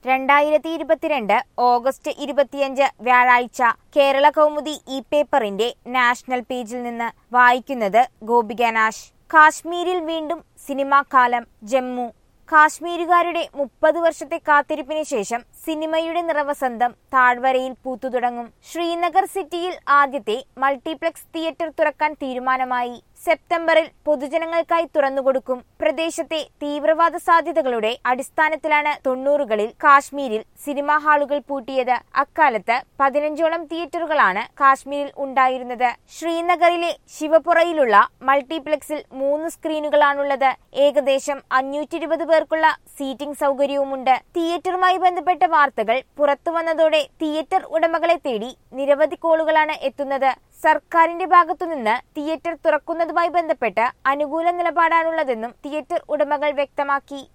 രണ്ടായിരത്തി ഇരുപത്തിരണ്ട് ഓഗസ്റ്റ് ഇരുപത്തിയഞ്ച് വ്യാഴാഴ്ച കേരള കൗമുദി ഇ പേപ്പറിന്റെ നാഷണൽ പേജിൽ നിന്ന് വായിക്കുന്നത് ഗോപിക നാശ് കാശ്മീരിൽ വീണ്ടും സിനിമാ കാലം ജമ്മു കാശ്മീരുകാരുടെ മുപ്പത് വർഷത്തെ കാത്തിരിപ്പിന് ശേഷം സിനിമയുടെ നിറവസന്തം താഴ്വരയിൽ പൂത്തുതുടങ്ങും ശ്രീനഗർ സിറ്റിയിൽ ആദ്യത്തെ മൾട്ടിപ്ലക്സ് തിയേറ്റർ തുറക്കാൻ തീരുമാനമായി സെപ്റ്റംബറിൽ പൊതുജനങ്ങൾക്കായി തുറന്നുകൊടുക്കും പ്രദേശത്തെ തീവ്രവാദ സാധ്യതകളുടെ അടിസ്ഥാനത്തിലാണ് തൊണ്ണൂറുകളിൽ കാശ്മീരിൽ സിനിമാ ഹാളുകൾ പൂട്ടിയത് അക്കാലത്ത് പതിനഞ്ചോളം തിയേറ്ററുകളാണ് കാശ്മീരിൽ ഉണ്ടായിരുന്നത് ശ്രീനഗറിലെ ശിവപുറയിലുള്ള മൾട്ടിപ്ലക്സിൽ മൂന്ന് സ്ക്രീനുകളാണുള്ളത് ഏകദേശം അഞ്ഞൂറ്റി ഇരുപത് പേർക്കുള്ള സീറ്റിംഗ് സൗകര്യവുമുണ്ട് തിയേറ്ററുമായി ബന്ധപ്പെട്ട വാർത്തകൾ പുറത്തുവന്നതോടെ തിയേറ്റർ ഉടമകളെ തേടി നിരവധി കോളുകളാണ് എത്തുന്നത് സർക്കാരിന്റെ ഭാഗത്തുനിന്ന് തിയേറ്റർ തുറക്കുന്നതുമായി ബന്ധപ്പെട്ട് അനുകൂല നിലപാടാണുള്ളതെന്നും തിയേറ്റർ ഉടമകൾ വ്യക്തമാക്കി